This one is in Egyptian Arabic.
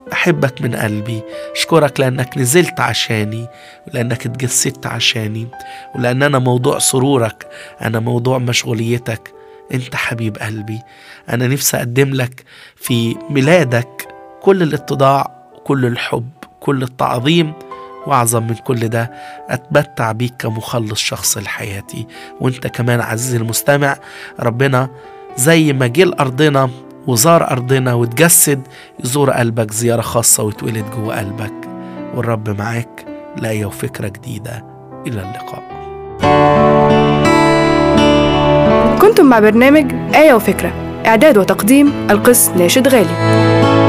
أحبك من قلبي أشكرك لأنك نزلت عشاني ولأنك اتجسدت عشاني ولأن أنا موضوع سرورك أنا موضوع مشغوليتك أنت حبيب قلبي أنا نفسي أقدم لك في ميلادك كل الاتضاع كل الحب كل التعظيم واعظم من كل ده اتمتع بيك كمخلص شخص لحياتي وانت كمان عزيزي المستمع ربنا زي ما جه لارضنا وزار ارضنا وتجسد يزور قلبك زياره خاصه ويتولد جوه قلبك والرب معاك لايه وفكره جديده الى اللقاء كنتم مع برنامج آية وفكرة إعداد وتقديم القس ناشد غالي